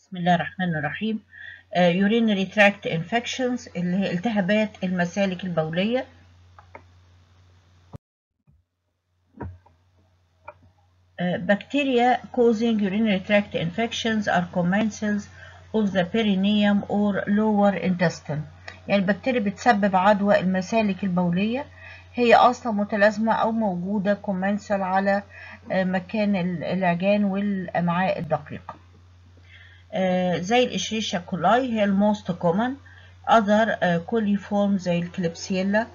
بسم الله الرحمن الرحيم آه، urinary tract infections اللي هي التهابات المسالك البولية آه، bacteria causing urinary tract infections are commensals of the perineum or lower intestine يعني البكتيريا بتسبب عدوى المسالك البولية هي أصلا متلازمة أو موجودة كومنسال على آه، مكان العجان والأمعاء الدقيقة آه، زي الإشريشيا كولاي هي الموست كومن other كوليفورم زي الكليبسيلا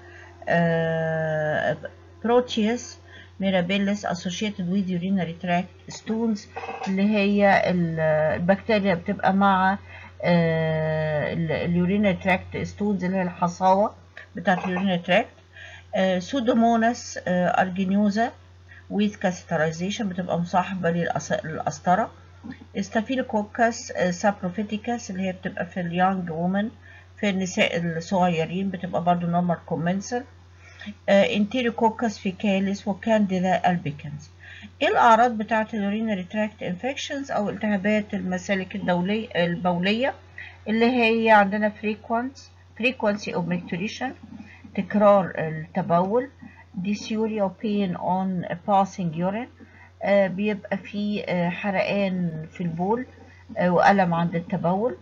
بروتيوس ميرابيلس associated with urinary tract stones اللي هي البكتيريا بتبقى مع اليورينري تراكت ستونز اللي هي الحصاوة بتاعت اليورينري تراكت سودوموناس ارجينيوزا with catheterization بتبقى مصاحبة للقسطرة ستافيلوكوكس سابروفيتيكاس اللي هي بتبقى في اليونج وومن في النساء الصغيرين بتبقى برضو نورمال كومنسل انتيريوكوكس فيكاليس وكانديدا البيكنز ايه الاعراض بتاعه اليورينري تراكت انفكشنز او التهابات المسالك الدولية البوليه اللي هي عندنا frequent frequency of micturition تكرار التبول dysuria pain on passing urine آه بيبقى في آه حرقان في البول آه وألم عند التبول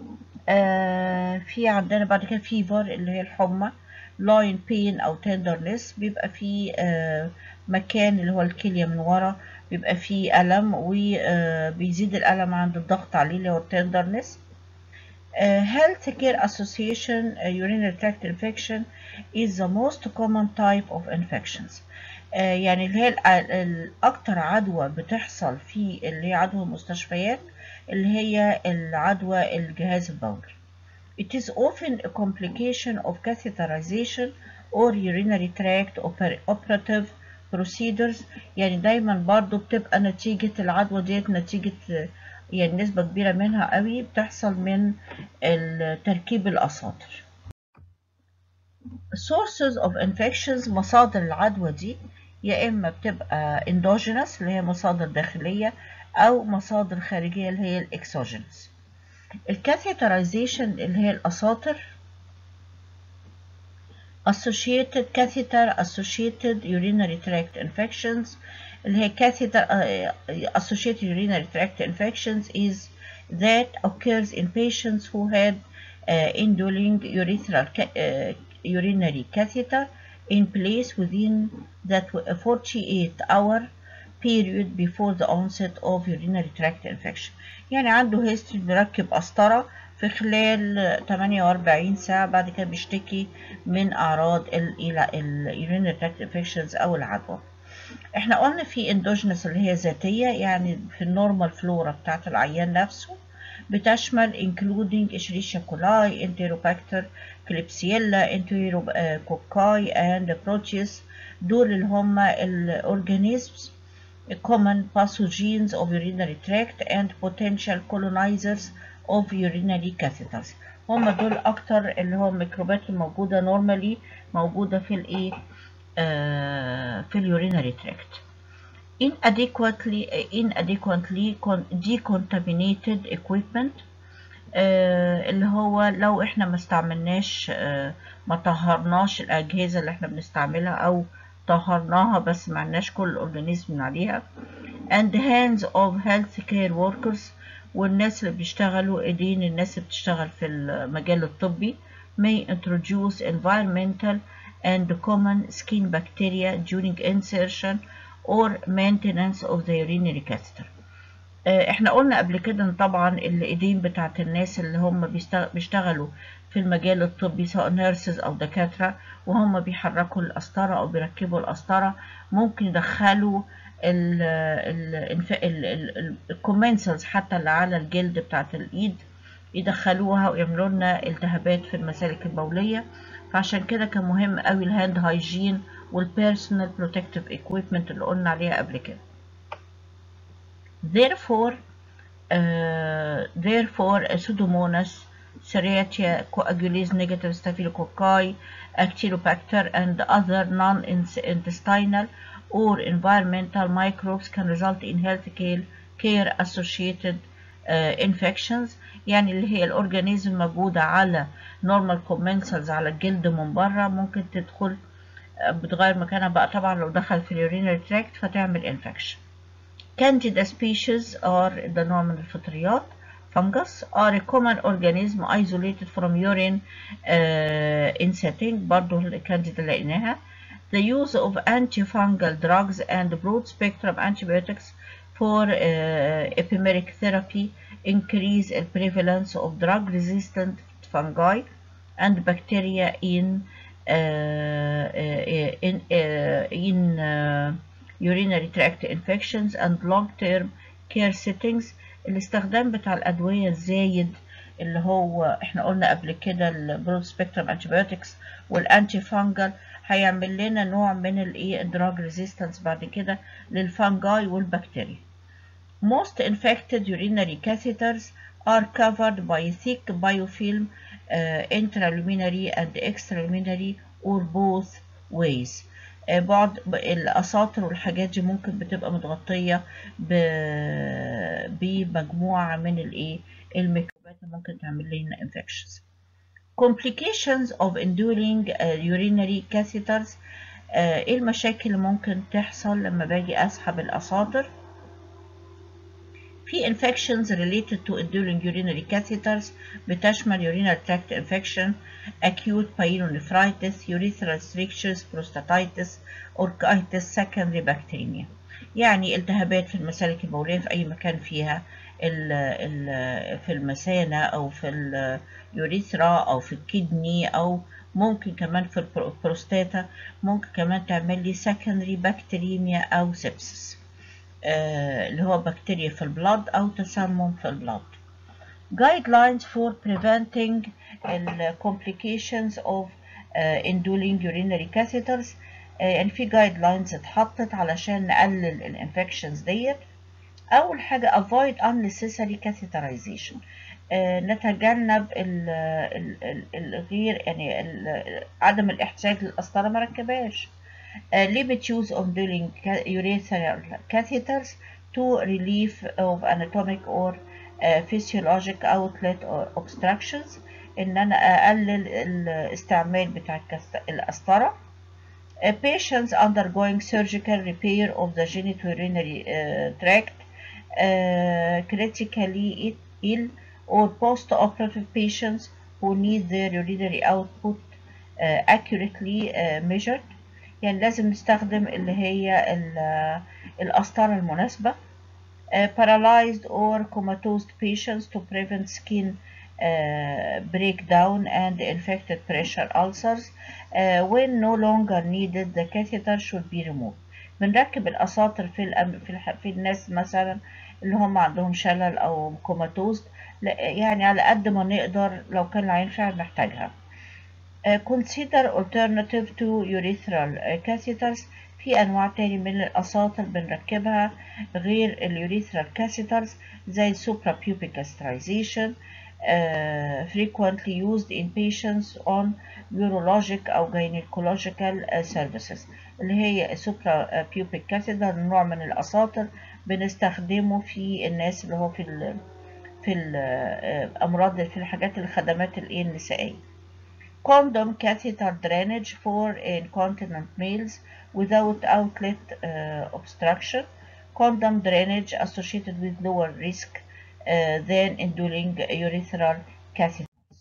في عندنا بعد كده فيفر اللي هي الحمى لاين بين أو تندرنس بيبقى في مكان اللي هو الكلية من ورا بيبقى فيه ألم وبيزيد الألم عند الضغط عليه اللي هو التندرنس health care association urinary tract infection is the most common type of infections يعني اللي هي الأكتر عدوى بتحصل في اللي هي عدوى المستشفيات اللي هي العدوى الجهاز البولي. It is often a complication of catheterization or urinary tract operative procedures يعني دايما برضو بتبقى نتيجة العدوى ديت نتيجة يعني نسبة كبيرة منها قوي بتحصل من تركيب الأساطر. sources of infections مصادر العدوى دي يا إما بتبقى endogenous اللي هي مصادر داخلية أو مصادر خارجية اللي هي الإكسوجينس الكاثيترايزيشن اللي هي الأساطر associated catheter associated urinary tract infections اللي هي catheter uh, associated urinary tract infections is that occurs in patients who had uh, indwelling urethral uh, urinary catheter in place within that 48 hour period before the onset of urinary tract infection يعني عنده هيستوري مركب قسطرة في خلال 48 ساعة بعد كده بيشتكي من أعراض ال urinary tract infections أو العدوى احنا قلنا في اندوجينس اللي هي ذاتية يعني في النورمال فلورا بتاعت العيان نفسه بتشمل including Escherichia coli, Enterobacter, Klebsiella, Enterococci and Proteus دول اللي هم الأورجانيزمز common pathogens of urinary tract and potential colonizers of urinary catheters هم دول أكتر اللي هو الميكروبات الموجودة normally موجودة في الإيه آه في اليورينري tract inadequately inadequately decontaminated equipment آه اللي هو لو احنا ما استعملناش آه ما طهرناش الأجهزة اللي احنا بنستعملها أو طهرناها بس ما عندناش كل الأورجانيزم من عليها and hands of health care workers والناس اللي بيشتغلوا ايدين الناس اللي بتشتغل في المجال الطبي may introduce environmental and common skin bacteria during insertion or maintenance of the urinary catheter احنا قلنا قبل كده ان طبعا الايدين بتاعت الناس اللي هم بيشتغلوا في المجال الطبي سواء نيرسز او دكاتره وهم بيحركوا القسطره او بيركبوا القسطره ممكن يدخلوا الكومنسلز حتى اللي على الجلد بتاعت الايد يدخلوها ويعملوا لنا التهابات في المسالك البوليه فعشان كده كان مهم قوي الهاند هايجين والبيرسونال بروتكتيف ايكويبمنت اللي قلنا عليها قبل كده therefore uh, therefore pseudomonas Serratia coagulase negative staphylococci actinobacter and other non-intestinal or environmental microbes can result in health care associated infections يعني اللي هي الأورجانيزم موجودة على normal commensals على الجلد من بره ممكن تدخل بتغير مكانها بقى طبعا لو دخل في اليورينري تراكت فتعمل infection Candida species are ده نوع من الفطريات fungus are a common organism isolated from urine uh, in setting برضو الكانديدا لقيناها the use of antifungal drugs and broad spectrum antibiotics for uh, epimeric therapy increase the prevalence of drug resistant fungi and bacteria in uh, in in urinary tract infections and long-term care settings الاستخدام بتاع الأدوية الزايد اللي هو احنا قلنا قبل كده البرود سبيكترم انتيبيوتكس والانتي فانجل هيعمل لنا نوع من الايه الدراج ريزيستنس بعد كده للفانجاي والبكتيريا. Most infected urinary catheters are covered by thick biofilm uh, intraluminary and extraluminary or both ways. بعض الأساطر والحاجات دي ممكن بتبقى متغطية بمجموعة من الإيه الميكروبات اللي ممكن تعمل لنا infections. Complications of enduring uh, urinary catheters uh, إيه المشاكل اللي ممكن تحصل لما باجي أسحب الأساطر؟ في infections related to enduring urinary catheters بتشمل urinary tract infection, acute pyelonephritis, urethral strictures, prostatitis, orchitis, secondary bacteremia. يعني التهابات في المسالك البولية في أي مكان فيها ال ال في المثانة أو في اليوريثرا أو في الكدني أو ممكن كمان في البروستاتا ممكن كمان تعمل لي secondary bacteremia أو sepsis. اللي هو بكتيريا في البلاد أو تسمم في البلاد. Guidelines for preventing the complications of uh, indwelling urinary catheters uh, يعني في guidelines اتحطت علشان نقلل الانفكشنز ديت. أول حاجة avoid unnecessary catheterization. Uh, نتجنب ال ال الغير يعني ال عدم الاحتياج للقسطرة مركبهاش. Uh, limit use of dueling urethral catheters to relief of anatomic or uh, physiologic outlet or obstructions ان انا اقلل الاستعمال بتاع القسطره uh, patients undergoing surgical repair of the genitourinary uh, tract uh, critically ill or post-operative patients who need their urinary output uh, accurately uh, measured يعني لازم نستخدم اللي هي القسطرة المناسبة uh, paralyzed or comatose patients to prevent skin uh, breakdown and infected pressure ulcers uh, when no longer needed the catheter should be removed بنركب الأساطر في الأم... في, الح... في الناس مثلا اللي هم عندهم شلل أو كوماتوز يعني على قد ما نقدر لو كان العين فعلا محتاجها Uh, consider alternative to urethral uh, catheters في أنواع تاني من الأساطر بنركبها غير اليوريثرال catheters زي suprapubic catheterization uh, frequently used in patients on urologic أو gynecological uh, services اللي هي suprapubic catheter نوع من الأساطر بنستخدمه في الناس اللي هو في ال في الأمراض في الحاجات الخدمات الإيه النسائية condom catheter drainage for incontinent males without outlet uh, obstruction condom drainage associated with lower risk uh, than indwelling urethral catheters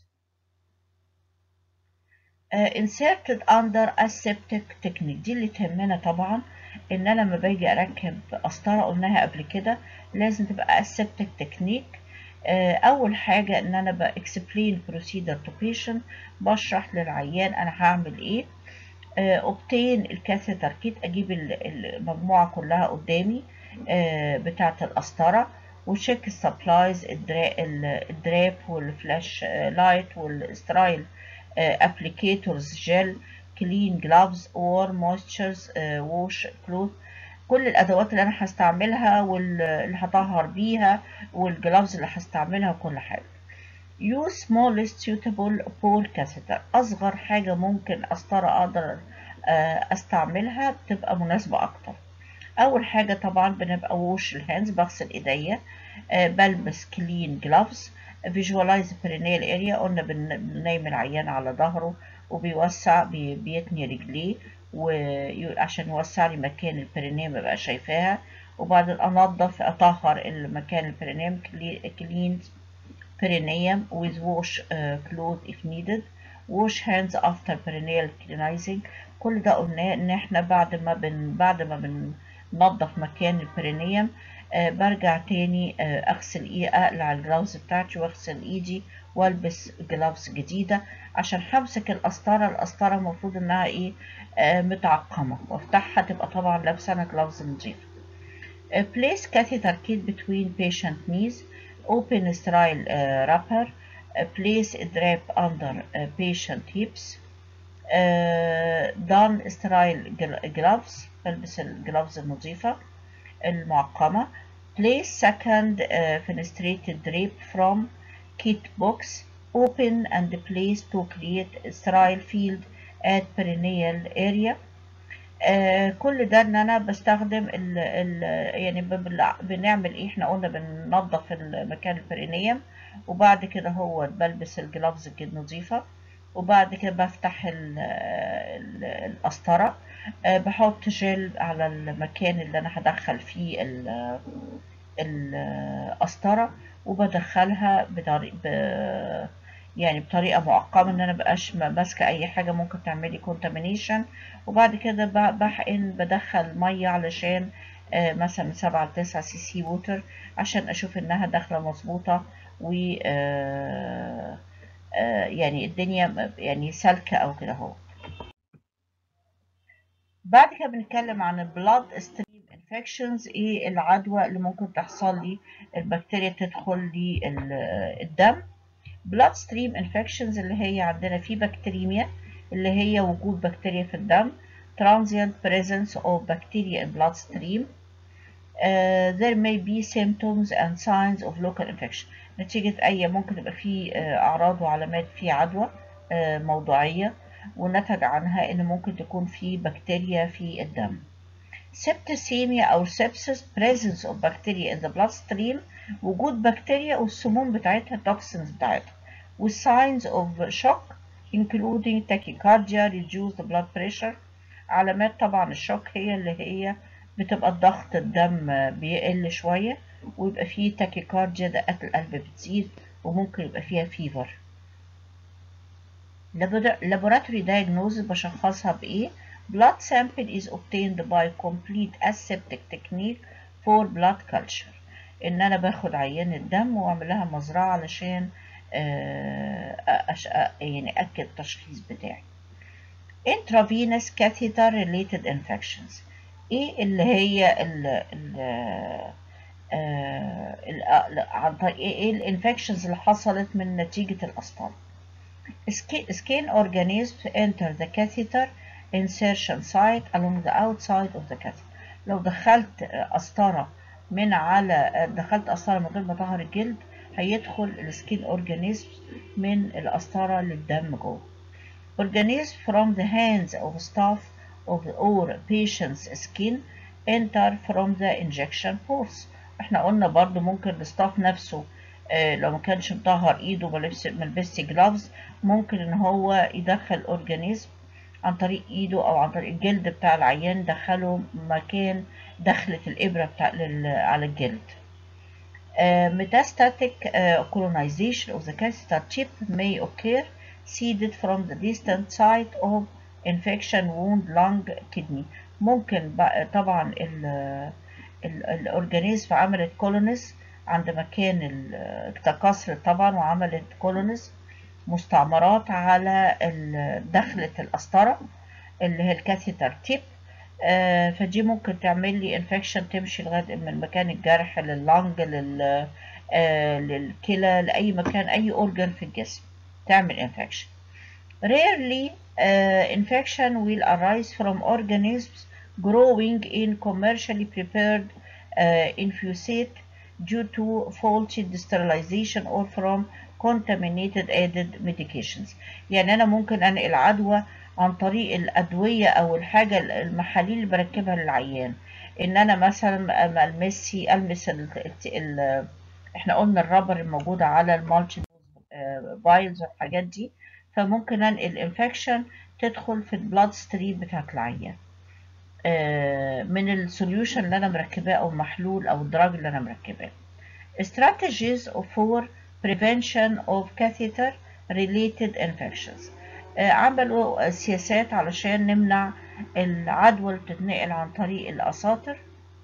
uh, inserted under aseptic technique دي اللي تهمنا طبعا ان انا لما باجي اركب قسطره قلناها قبل كده لازم تبقى aseptic technique اول حاجه ان انا ب explain procedure to patient بشرح للعيان انا هعمل ايه obtain الكاثيتر كيت اجيب المجموعه كلها قدامي بتاعه القسطره وشيك السبلايز الدراب والفلاش لايت والسترايل ابليكيتورز جل كلين جلافز اور مويستشرز ووش كلوث كل الادوات اللي انا هستعملها واللي هطهر بيها والجلافز اللي هستعملها وكل حاجه use smallest suitable pore catheter اصغر حاجه ممكن قسطره اقدر استعملها بتبقى مناسبه اكتر اول حاجه طبعا بنبقى ووش الهاندز بغسل ايديا آه، بلبس كلين جلافز فيجوالايز برينيال اريا قلنا بن- بننيم العيان على ظهره وبيوسع بي- بيتني رجليه وعشان يوسع لي مكان البرينيم ابقى شايفاها وبعدين انضف اطهر المكان البرينيم كلين perineum with wash uh, clothes if needed wash hands after perineal cleansing كل ده قلناه ان احنا بعد ما بن بعد ما بننضف مكان البرينيوم آه برجع تاني آه اغسل ايه اقلع الجلاوز بتاعتي واغسل ايدي والبس جلافز جديده عشان همسك القسطره القسطره المفروض انها ايه آه متعقمه وافتحها تبقى طبعا لابسه انا جلافز نظيفه Uh, place catheter kit between patient knees open sterile uh, wrapper uh, place a drape under uh, patient hips uh, don sterile gl- gloves بلبس الجلافز النظيفة المعقمة place second uh, fenestrated drape from kit box open and place to create a sterile field at perineal area آه كل ده ان انا بستخدم ال ال يعني ببل- بنعمل ايه احنا قلنا بننظف المكان البرينيوم وبعد كده هو بلبس الجلافز النظيفة وبعد كده بفتح ال- ال- القسطرة آه بحط جل على المكان اللي انا هدخل فيه ال- القسطرة وبدخلها بطريقة ب... يعني بطريقة معقمة ان انا مبقاش ماسكة اي حاجة ممكن تعملي كونتامينيشن وبعد كده ب- بحقن بدخل مية علشان آه، مثلا من سبعة لتسعة سي سي ووتر عشان اشوف انها داخلة مظبوطة و آه، آه، يعني الدنيا م- يعني سالكة او كده اهو بعد كده بنتكلم عن البلاد ستريم انفكشنز ايه العدوى اللي ممكن تحصل لي البكتيريا تدخل لي ال- الدم blood stream infections اللي هي عندنا في بكتيريميا اللي هي وجود بكتيريا في الدم transient presence of bacteria in bloodstream uh, there may be symptoms and signs of local infection نتيجة أي ممكن يبقى في آه، أعراض وعلامات في عدوى آه، موضعية ونتج عنها إن ممكن تكون في بكتيريا في الدم septicemia أو sepsis presence of bacteria in the bloodstream وجود بكتيريا والسموم بتاعتها التوكسينز بتاعتها with signs of shock including tachycardia reduced blood pressure علامات طبعا الشوك هي اللي هي بتبقى الضغط الدم بيقل شوية ويبقى فيه تاكيكارديا دقات القلب بتزيد وممكن يبقى فيها فيفر laboratory diagnosis بشخصها بإيه blood sample is obtained by complete aseptic technique for blood culture ان انا باخد عينة دم واعمل لها مزرعة علشان آه، أش... يعني اكد التشخيص بتاعي intravenous catheter related infections ايه اللي هي ال ال آه، ال- عن طريق ايه الانفكشنز اللي حصلت من نتيجة القسطرة Skin skin organisms enter the catheter insertion site along the outside of the catheter. لو دخلت قسطرة من على دخلت قسطرة من غير ما ظهر الجلد هيدخل السكين اورجانيزم من القسطرة للدم جوه. Organisms from the hands of staff of or patient's skin enter from the injection pores. احنا قلنا برضو ممكن الستاف نفسه آه، لو ما كانش مطهر ايده ملبس ملبسش جلافز ممكن ان هو يدخل اورجانيزم عن طريق ايده او عن طريق الجلد بتاع العيان يدخله مكان دخلة الابرة بتاع لل- على الجلد Uh, metastatic uh, colonization of the catheter tip may occur seeded from the distant site of infection wound lung kidney ممكن بقى طبعا ال ال- الاورجانيزم عملت كولونيز عند مكان ال- تكاثرت طبعا وعملت كولونيز مستعمرات على ال- دخلة القسطرة اللي هي الكاثيتر تيب آه، فدي ممكن تعمل لي انفكشن تمشي لغايه من مكان الجرح لللنج لل آه، للكلى لاي مكان اي اورجان في الجسم تعمل انفكشن rarely uh, infection will arise from organisms growing in commercially prepared uh, infusate due to faulty sterilization or from contaminated added medications يعني انا ممكن انقل عدوى عن طريق الادويه او الحاجه المحاليل اللي بركبها للعيان ان انا مثلا ما المسي المس ال ال احنا قلنا الرابر الموجودة على المالتي بايلز والحاجات دي فممكن انقل الانفكشن تدخل في البلاد ستريم بتاعت العيان من السوليوشن اللي انا مركباه او المحلول او الدراج اللي انا مركباه strategies for prevention of catheter related infections عملوا سياسات علشان نمنع العدوى اللي بتتنقل عن طريق الأساطر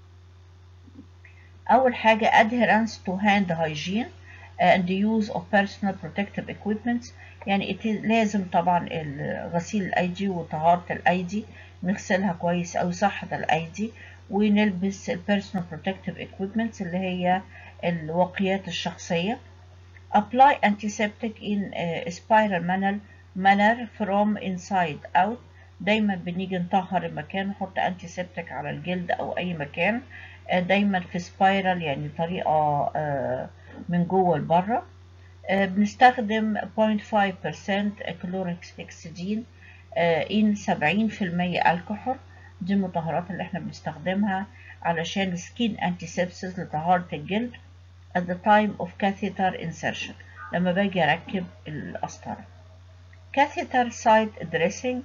أول حاجة adherence to hand hygiene and the use of personal protective equipment يعني لازم طبعا غسيل الأيدي وطهارة الأيدي نغسلها كويس أو صحة الأيدي ونلبس ال personal protective equipment اللي هي الوقيات الشخصية apply antiseptic in a spiral manner manner from inside out دايما بنيجي نطهر المكان نحط انتيسبتيك على الجلد او اي مكان دايما في سبايرال يعني طريقة من جوه لبره بنستخدم 0.5% كلوركسيدين ان 70% الكحول دي المطهرات اللي احنا بنستخدمها علشان سكين انتيسبسس لطهارة الجلد at the time of catheter insertion لما باجي اركب القسطرة catheter site dressing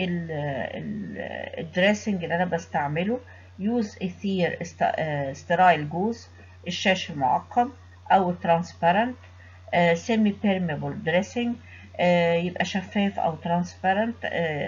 الدريسنج اللي انا بستعمله use ether sterile جوز الشاش المعقم او transparent semi permeable dressing يبقى شفاف او transparent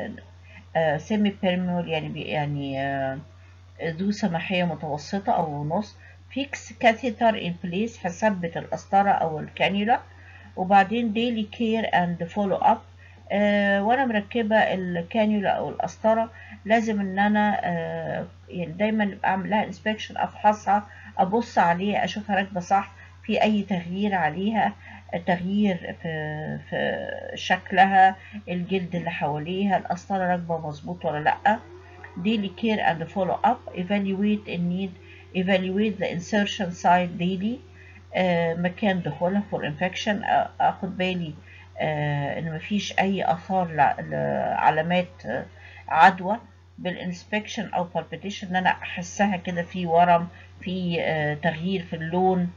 semi permeable يعني يعني ذو سماحية متوسطة او نص fix catheter in place هثبت القسطرة او الكانيولا وبعدين daily care and follow up آه وانا مركبه الكانيولا او القسطره لازم ان انا آه يعني دايما اعمل لها انسبكشن افحصها ابص عليها اشوفها راكبه صح في اي تغيير عليها تغيير في في شكلها الجلد اللي حواليها القسطره راكبه مظبوط ولا لا daily care and follow up evaluate in need evaluate the insertion site daily آه مكان دخولها for infection اخد بالي آه ان مفيش اي اثار لعلامات آه عدوى بالانسبكشن او بالبيتيشن ان انا احسها كده في ورم في آه تغيير في اللون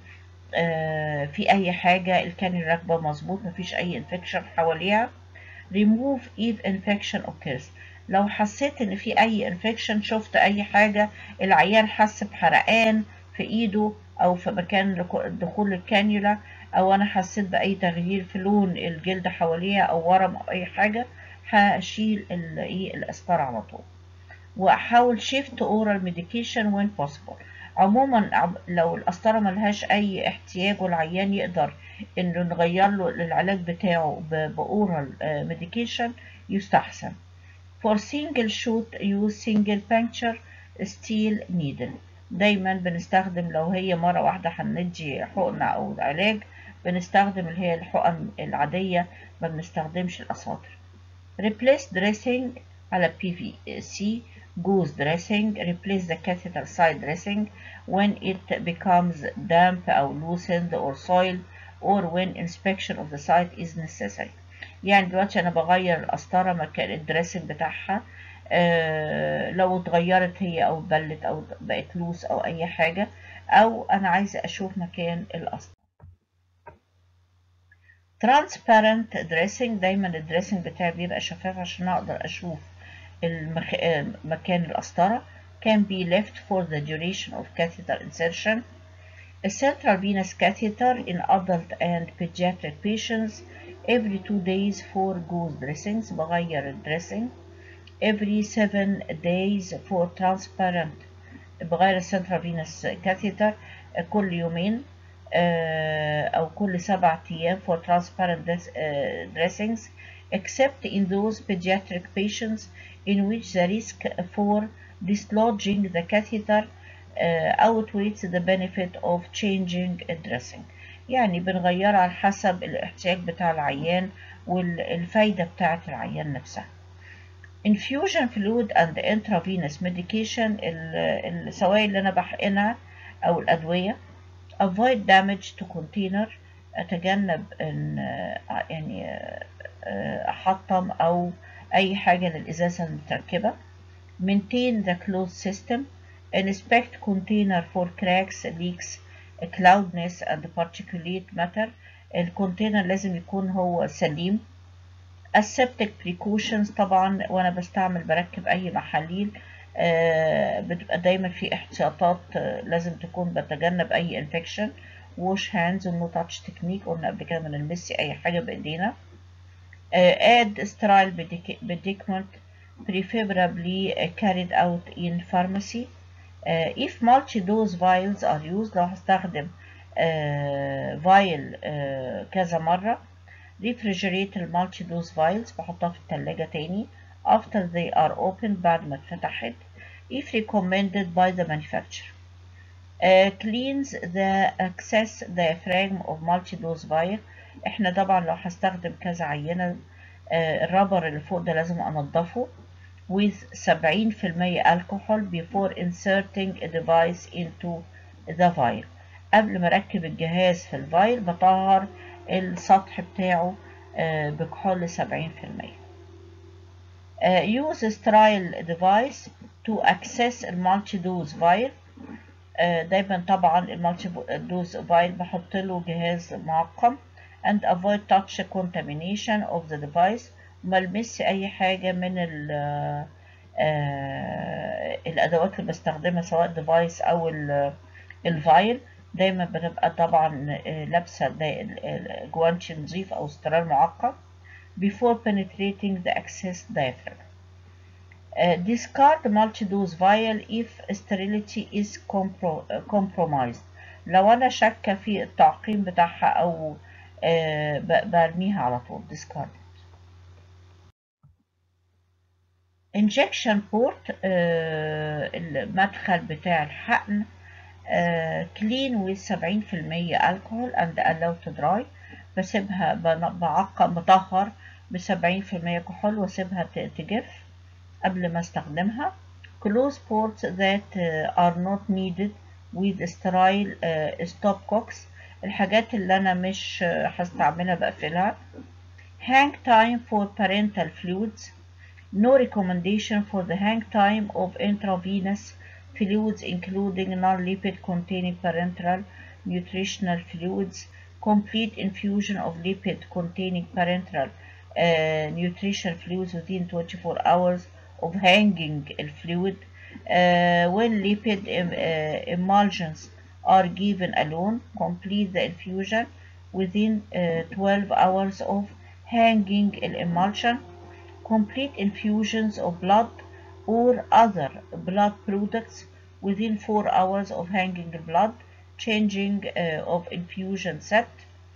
في اي حاجة الكان الراكبة مظبوط مفيش اي انفكشن حواليها remove if infection occurs لو حسيت ان في اي انفكشن شفت اي حاجة العيان حس بحرقان في ايده او في مكان دخول الكانيولا او انا حسيت باي تغيير في لون الجلد حواليها او ورم او اي حاجه هشيل ايه القسطره على طول واحاول شيفت اورال ميديكيشن وين بوسيبل عموما لو القسطره ملهاش اي احتياج والعيان يقدر انه نغير له العلاج بتاعه باورال ميديكيشن يستحسن for single shoot use single puncture steel needle دايما بنستخدم لو هي مرة واحدة هندي حقنة أو علاج بنستخدم اللي هي الحقن العادية ما بنستخدمش الأساطر replace dressing على PVC goose dressing replace the catheter side dressing when it becomes damp أو loosened or soiled or when inspection of the site is necessary يعني دلوقتي أنا بغير القسطرة مكان الدريسنج بتاعها آه لو اتغيرت هي أو بلت أو بقت لوس أو أي حاجة أو أنا عايزة أشوف مكان القسطرة transparent dressing دايما الدريسنج بتاعي بيبقى شفاف عشان اقدر اشوف المخ... مكان القسطرة can be left for the duration of catheter insertion a central venous catheter in adult and pediatric patients every two days for goose dressings بغير الدريسنج every seven days for transparent بغير السنترال فينس كاثيتر كل يومين أو كل سبعة أيام for transparent dressings except in those pediatric patients in which the risk for dislodging the catheter outweighs the benefit of changing dressing يعني بنغيرها على حسب الاحتياج بتاع العيان والفايدة بتاعة العيان نفسها infusion fluid and intravenous medication السوائل اللي أنا بحقنها أو الأدوية avoid damage to container أتجنب إن يعني أحطم أو أي حاجة للإزازة المتركبة maintain the closed system inspect container for cracks leaks cloudness and particulate matter الكونتينر لازم يكون هو سليم aseptic precautions طبعا وانا بستعمل بركب اي محاليل آه بتبقى دايما في احتياطات آه لازم تكون بتجنب اي infection wash hands no touch technique قلنا قبل كده ما نلمسي اي حاجه بايدينا uh, add sterile predicament preferably carried out in pharmacy uh, if multi-dose vials are used لو هستخدم uh, vial uh, كذا مرة refrigerate المالتي دوز vials بحطها في التلاجة تاني after they are opened بعد ما اتفتحت if recommended by the manufacturer uh, cleans the access diaphragm of multi-dose vial احنا طبعا لو هستخدم كذا عينة آه الرابر اللي فوق ده لازم انضفه with 70% alcohol before inserting a device into the vial قبل ما اركب الجهاز في الفايل بطهر السطح بتاعه آه بكحول 70% آه use a sterile device to access المالتي دوز فايل دايما طبعا المالتي دوز فايل بحط له جهاز معقم and avoid touch contamination of the device وما لمس اي حاجه من ال آه الادوات اللي بستخدمها سواء ديفايس او الفايل دايما بتبقى طبعا لابسه جوانتي نظيف او استرال معقم before penetrating the access diaphragm Uh, discard multi-dose vial if sterility is compro compromised لو انا شاكه في التعقيم بتاعها او آه برميها على طول discard injection port آه المدخل بتاع الحقن آه clean with 70% alcohol and allowed to dry بسيبها بعقم بطهر ب 70% كحول واسيبها تجف قبل ما استخدمها close ports that are not needed with sterile stopcocks الحاجات اللي انا مش هستعملها بقفلها hang time for parental fluids no recommendation for the hang time of intravenous fluids including non-lipid containing parenteral nutritional fluids complete infusion of lipid containing parenteral uh, nutritional fluids within 24 hours of hanging fluid uh, when lipid uh, emulsions are given alone complete the infusion within uh, 12 hours of hanging emulsion complete infusions of blood or other blood products within 4 hours of hanging blood changing of infusion set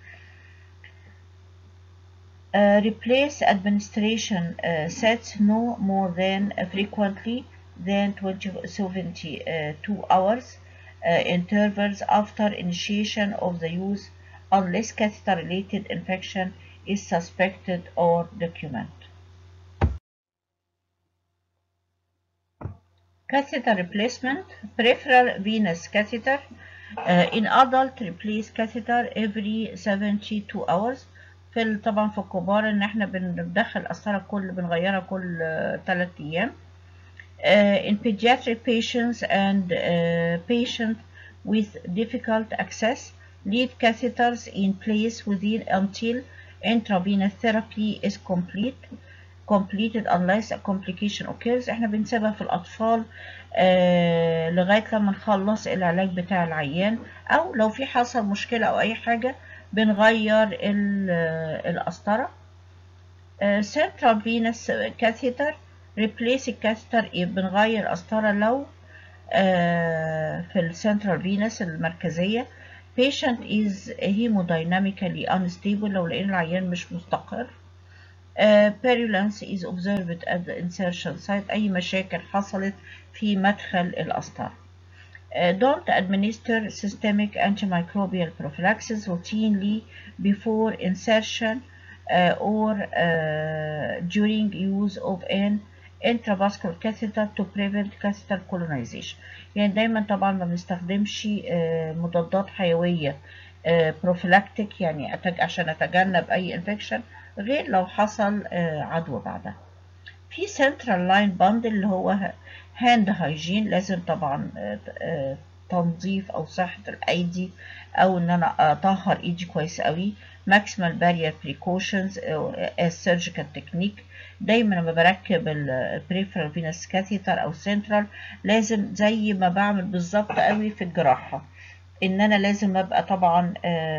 uh, replace administration uh, sets no more than uh, frequently than 20, 72 hours intervals after initiation of the use unless catheter related infection is suspected or documented. Catheter replacement, peripheral venous catheter. in adult, replace catheter every 72 hours. في طبعا في الكبار ان احنا بندخل قسطرة كل بنغيرها كل ثلاث ايام uh, in pediatric patients and uh, patient with difficult access leave catheters in place within until intravenous therapy is complete completed unless a complication occurs احنا بنسيبها في الاطفال آه لغايه لما نخلص العلاج بتاع العيان او لو في حصل مشكله او اي حاجه بنغير القسطرة central venous catheter replace الكاثيتر بنغير قسطرة لو في السنترال فينس المركزية patient is hemodynamically unstable لو لقينا العيان مش مستقر purulence is observed at the insertion site أي مشاكل حصلت في مدخل القسطرة Uh, don't administer systemic antimicrobial prophylaxis routinely before insertion uh, or uh, during use of an intravascular catheter to prevent catheter colonization يعني دايما طبعا ما بنستخدمش مضادات حيوية بروفيلاكتيك يعني عشان اتجنب اي انفكشن غير لو حصل عدوى بعدها في سنترال لاين باندل اللي هو هاند هايجين لازم طبعا تنظيف او صحة الايدي او ان انا اطهر ايدي كويس قوي ماكسيمال بارير بريكوشنز السيرجيكال تكنيك دايما لما بركب البريفرال فينس كاثيتر او سنترال لازم زي ما بعمل بالظبط قوي في الجراحه ان انا لازم ابقى طبعا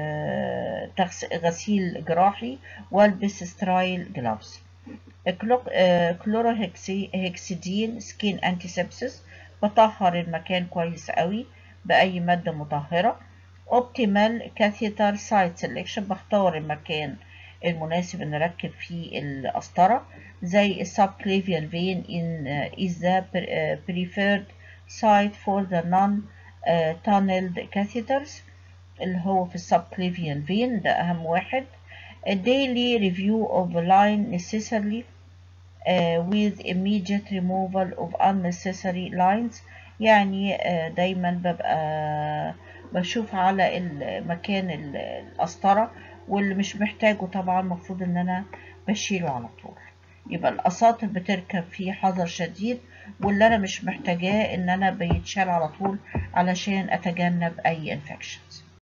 غسيل جراحي والبس سترايل جلافز كلوروهكسيدين سكين انتيسبسس بطهر المكان كويس قوي باي ماده مطهره اوبتيمال كاثيتر سايت سelection بختار المكان المناسب ان اركب فيه القسطره زي subclavian vein in uh, is the preferred site for the non uh, tunneled catheters اللي هو في subclavian vein ده اهم واحد a daily review of the line necessarily uh, with immediate removal of unnecessary lines يعني uh, دايما ببقى بشوف على المكان القسطرة واللي مش محتاجه طبعا المفروض ان انا بشيله على طول يبقى القساطر بتركب فيه حذر شديد واللي انا مش محتاجاه ان انا بيتشال على طول علشان اتجنب اي infections